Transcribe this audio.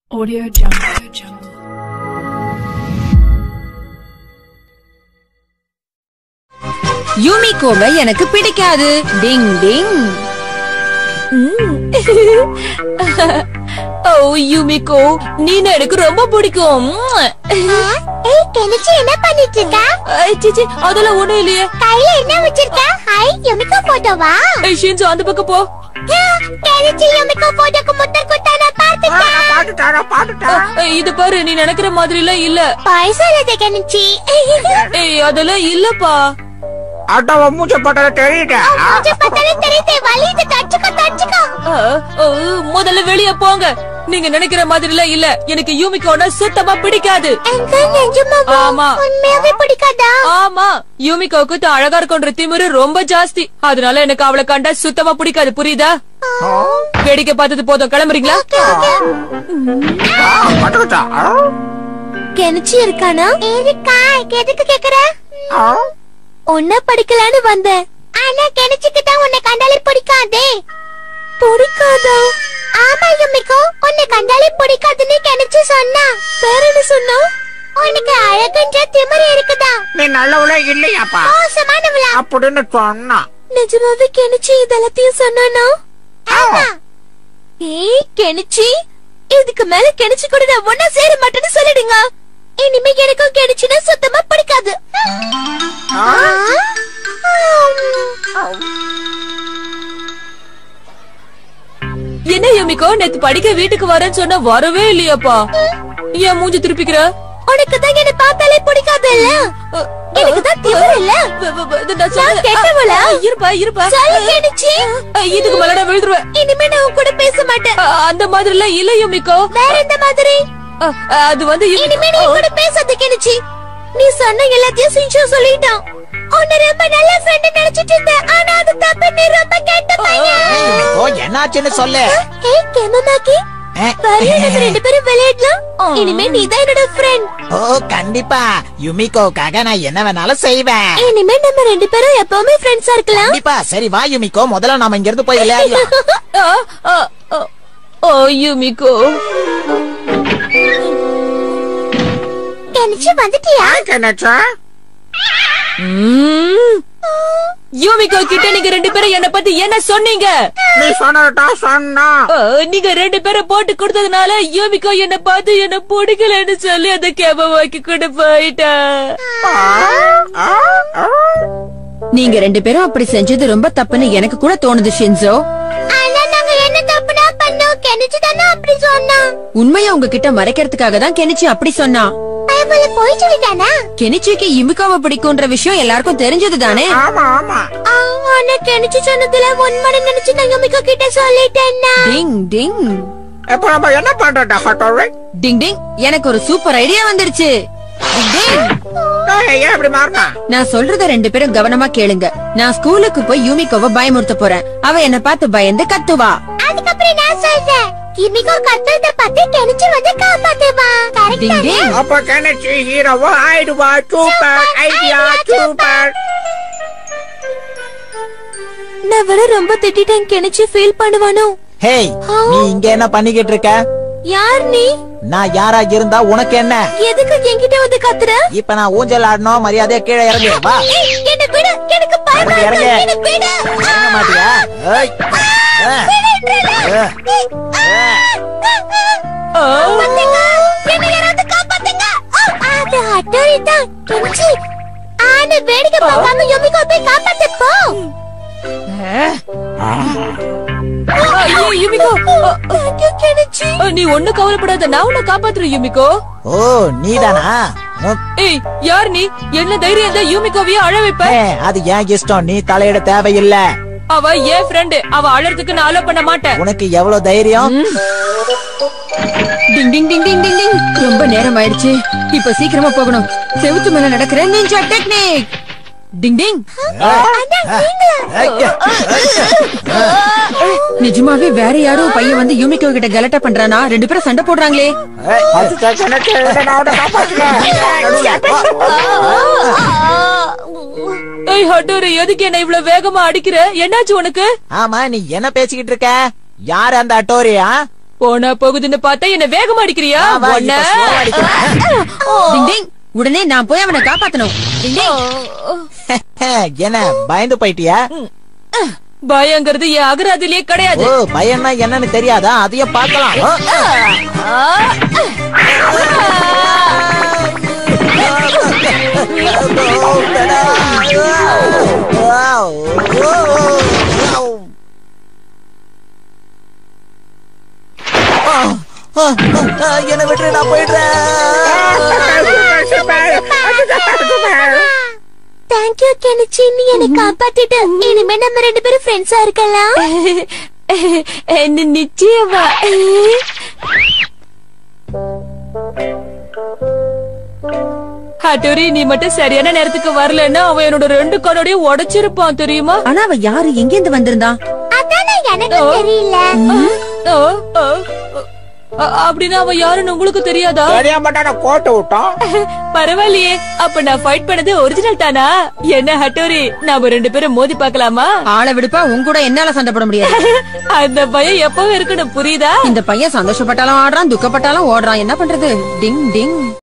Audio Jungle. Jungle. யூமிகோவை எனக்கு பிடிக்காது டிங் டிங் ஓ Yumiko நீனு எனக்கு ரொம்ப பிடிக்கும் ஏய் கெனிச்சி என்ன பண்ணிட்டு இருக்க ஐ, சீ, சீ, அதெல்லாம் ஒண்ணும் இல்லையே கையில என்ன வச்சிருக்க ஹாய் யுமிகோ போட்டோவா ஏய், ஷின்சோ அந்த பக்கம் போ கெனிச்சி யுமிகோ போட்டோக்கு முத்தர் குத்தா நான் பார்த்துட்டேன் ஏய், இது பாரு நீ நினைக்கிற மாதிரி எல்லாம் இல்ல பாய் சொல்லாத கெனிச்சி ஏய் அதெல்லாம் இல்லப்பா அட்டவ மூச்ச போட்டத தெரியுது மூஞ்சி பார்த்தாலே தெரியுது வலியுது தச்சுக்கோ தச்சுக்கோ ஆ, ஓ, முதல்ல வெளிய போங்க நீங்க நினைக்கிற மாதிரி எல்லாம் இல்ல எனக்கு யூமிகோனா சுத்தமா பிடிக்காது எங்க நிஜமாவா ஆமா. உண்மையாவே பிடிக்காதா ஆமா யூமிகோவுக்கு தான் அழகா இருக்குன்ற திமிரு ரொம்ப ஜாஸ்தி அதனால எனக்கு அவளை கண்டா சுத்தமா பிடிக்காது புரியுதா வேடிக்கை பார்த்தது போதும் கிளம்புறீங்களா பட்டுக்கிட்டா கெனிச்சி இருக்கானா இருக்கா எதுக்கு கேக்குற உன்ன படிக்கலான்னு வந்தேன் ஆனா கெனிச்சிக்கு தான் உன்னை கண்டாலே பிடிக்காதே பிடிக்காதா ஆமா யுமிகோ உன்னை கண்டாலே பிடிக்காதுன்னு கெனிச்சி சொன்னா வேற என்ன சொன்னா உனக்கு அழகுன்ற திமிரு இருக்குதா நீ நல்லவளே இல்லையாப்பா மோசமானவளா அப்படின்னு சொன்னா நிஜமாவே கெனிச்சி இதெல்லாத்தையும் சொன்னானா ஆமா ஏய் கெனிச்சி இதுக்கு மேல கெனிச்சி கூட நான் ஒன்னா சேர மாட்டேன்னு சொல்லிடுங்க இனிமே எனக்கும் கெனிச்சினா சுத்தமா பிடிக்காது என்ன யூமிகோ நேத்து படிக்க வீட்டுக்கு வரேன்னு சொன்னா வரவே இல்லையாப்பா ஏன் மூஞ்சி திருப்பிக்கிற உனக்கு தான் என்ன பார்த்தாலே பிடிக்காது இல்ல எனக்கு தான் திமிரு இல்ல வ- வ- வ- நான் நான் சொல்றேன். கெட்டவளா? ஆ, இருப்பா இருப்பா சொல்லு கெனிச்சி ஆ, இதுக்கு மேல நான் விழுந்துருவேன் இனிமே நான் உன் கூட பேச மாட்டேன் ஆ, அந்த மாதிரி எல்லாம் இல்ல யூமிகோ வேற எந்த மாதிரி ஆ, ஆ, அது வந்து யூமி- இனிமே நீ என் கூட பேசாத கெனிச்சி நீ சொன்ன எல்லாத்தையும் சிஞ்சு சொல்லிட்டான் உன்னை ரொம்ப நல்ல ஃப்ரெண்ட் நினைச்சிட்டு இருந்தேன் ஆனா அது தப்பு நீ ரொம்ப கெட்ட பையன் ஓ என்னாச்சுன்னு சொல்லு ஏய் கெமமாக்கி ஏ, வரியா நம்ம ரெண்டு பேரும் விளையாடலாம் இனிமே நீ தான் என்னோட ஃப்ரெண்ட் ஓ கண்டிப்பா யுமிகோக்காக நான் என்ன வேணாலும் செய்வேன் இனிமே நம்ம ரெண்டு பேரும் எப்பவுமே ஃப்ரெண்ட்ஸா இருக்கலாம் கண்டிப்பா சரி வா யுமிகோ முதல்ல நாம இங்க இருந்து போய் விளையாடலாம் ஆ, ஆ, ஆ. ஓ யூமிகோ கெனிச்சி வந்துட்டியா என்னச்சா ம். யூமிகோ கிட்ட நீங்க ரெண்டு பேரும் என்ன பத்தி என்ன சொன்னீங்க நீ சொன்னதா சொன்னா ஆ, நீங்க ரெண்டு பேரும் போட்டு கொடுத்ததுனால யூமிகோ என்ன பார்த்து என்ன பிடிக்கலன்னு சொல்லி அந்த கேபவாக்கி கொண்டு போயிட்டா நீங்க ரெண்டு பேரும் அப்படி செஞ்சது ரொம்ப தப்புன்னு எனக்கு கூட தோணுது ஷின்சோ ஆனா நாங்க என்ன தப்புனா பண்ணோம் கெனிச்சி தானே அப்படி சொன்னான் உண்மையை உங்ககிட்ட மறைக்கிறதுக்காக தான் கெனிச்சி அப்படி சொன்னா பயபுல போய் சொல்லிட்டானா கெனிச்சிக்கு இமிகாவை பிடிக்கும்ன்ற விஷயம் எல்லாருக்கும் தெரிஞ்சது தானே ஆமா ஆமா ஆ, ஆனா கெனிச்சி சொன்னதுல உண்மைன்னு நினைச்சு நான் யமிகோ கிட்ட சொல்லிட்டேன்னா டிங் டிங் இப்ப நம்ம என்ன பண்றது ஹட்டோரி டிங் டிங் எனக்கு ஒரு சூப்பர் ஐடியா வந்துருச்சு டிங், டிங். ஏன் இப்படி மாறினா நான் சொல்றத ரெண்டு பேரும் கவனமா கேளுங்க நான் ஸ்கூலுக்கு போய் யூமிகோவை பயமுறுத்த போறேன் அவ என்ன பார்த்து பயந்து கத்துவா அதுக்கப்புறம் நான் சொல்றேன் யமிகோ கத்துறத பத்தி கெனிச்சி வந்து காப்பாத்துவா கரெக்ட் டிங் டிங் அப்ப கணச்சு ஹீரோவா ஆயிடுவா சூப்பர் ஐடியா சூப்பர் நான் விட ரொம்ப திட்டிட்டேன் கெனிச்சி ஃபீல் பண்ணுவானோ ஹேய் நீ இங்க என்ன பண்ணிக்கிட்டு இருக்க யார் நீ நான் யாரா இருந்தா உனக்கு என்ன எதுக்கு என்கிட்ட வந்து கத்துற இப்ப நான் ஊஞ்சல் ஆடணும் மரியாதையா கீழே இறங்கு வா ஏய், என்னை விடு எனக்கு பயமா இறங்கு, இருக்கு இறங்கு. என்னை விடு இறங்க மாட்டியா ஏய். ஆ. ஆ. ஆ. பாத்தீங்க? என்னை யாராவது காப்பாத்துங்க ஆ, அது ஹட்டோரி தான் கெனிச்சி ஆனா வேடிக்கை பார்க்காம யமிகோ போய் காப்பாத்து போ ஐயோ, யூமிகோ அ, Thank you, கெனிச்சி அ, நீ ஒண்ணு கவலைப்படாத நான் உன்னை காப்பாத்துறேன் யூமிகோ ஓ நீதானா உம், ஏய் யார் நீ என்ன தைரியம் தான் யூமிகோவையும் அழ வைப்ப ஏ, அது ஏன் இஷ்டம் நீ தலையிட தேவையில்லை அவ என் ஃப்ரெண்டு அவ அழறதுக்கு நான் அலோ பண்ண மாட்டேன் உனக்கு எவ்வளவு தைரியம் டிங் டிங் டிங் டிங் டிங் டிங் ரொம்ப நேரம் ஆயிடுச்சு இப்ப சீக்கிரமா போகணும் செவுத்து மேல நடக்கிற நிஞ்சா டெக்னிக் டிங் டிங் ஐயா. நிஜமாவே வேற யாரும் பையன் வந்து யூமிகோ கிட்ட கலட்டா பண்றானா ரெண்டு பேரும் சண்டை போடுறாங்களே ஏய், அது கணக்கு, இதை நான் உன்னை காப்பாத்துறேன். நடுவுல, வா. ஏய் ஹட்டோரி எதுக்கு என்ன இவ்வளவு வேகமா அடிக்கிற என்னாச்சு உனக்கு ஆமா நீ என்ன பேசிக்கிட்டு இருக்க யாரு அந்த அட்டோரியா போனா போகுதுன்னு பார்த்தா என்ன வேகமா அடிக்கிறியா வா, ஒன்ன இப்ப slow ஆ அடிக்கிறேன். டிங் டிங் உடனே நான் போய் அவனை காப்பாத்தணும் டிங் டிங் என்ன பயந்து போயிட்டியா பயங்கிறது என் அகராதிலேயே கிடையாது ஓ பயம்னா என்னன்னு தெரியாதா அதையும் பார்க்கலாம் ஓ, என்ன விட்டு நான் போயிடுறேன் தேங்க்யூ கெனிச்சி நீ என்னை காப்பாத்திட்ட இனிமே நம்ம ரெண்டு பேரும் ஃப்ரெண்ட்ஸா இருக்கலாம் என்ன நிச்சயமா ஹட்டோரி நீ மட்டும் சரியான நேரத்துக்கு வரலன்னா அவன் என்னோட ரெண்டு கண்ணோடய உடைச்சிருப்பான் தெரியுமா ஆனா அவ யாரு எங்க இருந்து வந்திருந்தான் அதான் எனக்கு தெரியல ஓ, ஓ, ஓ. அ- அப்படின்னா அவன் யாருன்னு உங்களுக்கு தெரியாதா தெரியாம நான் கோட்டை விட்டோம் பரவாயில்லையே அப்ப நான் ஃபைட் பண்ணது ஒரிஜினல் தானா என்ன ஹட்டோரி நாம ரெண்டு பேரும் மோதி பார்க்கலாமா ஆளை விடுப்பா உன் கூட என்னால சண்டை போட முடியாது அந்த பயம் எப்பவும் இருக்கணும் புரியுதா இந்த பையன் சந்தோஷப்பட்டாலும் ஆடுறான் துக்கப்பட்டாலும் ஓடுறான் என்ன பண்றது டிங் டிங்